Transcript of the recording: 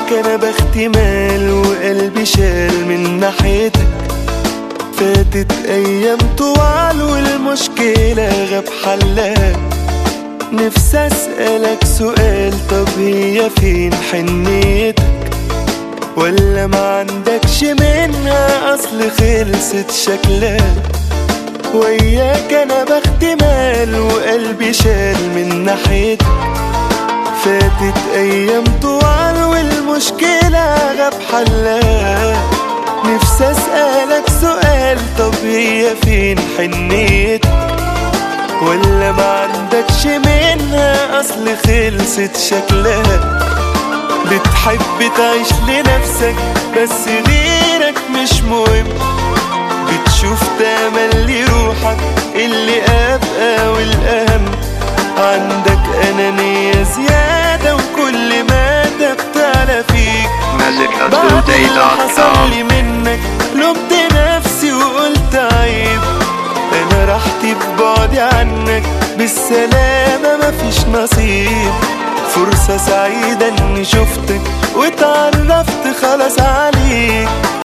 وياك انا بختي مال وقلبي شال من ناحيتك فاتت ايام طوال والمشكلة غاب حلها نفسي اسألك سؤال طب هي فين حنيتك ولا ما عندكش منها اصل خلصت شكلها وياك انا بختي مال وقلبي شال من ناحيتك فاتت ايام طوال والمشكلة غاب حلها نفسي اسألك سؤال طب هي فين حنيتك ولا ما عندكش منها اصل خلصت شكلها بتحب تعيش لنفسك بس غيرك مش مهم بتشوف تملي روحك اللي ابقى والاهم عندك انانية زيادة وكل ما بتعلى فيك بعد ما حصل musicaltoday.com لي منك لومت نفسي وقلت عيب انا راحتي ببعدي عنك بالسلامة مفيش نصيب فرصة سعيدة اني شفتك واتعرفت خلاص عليك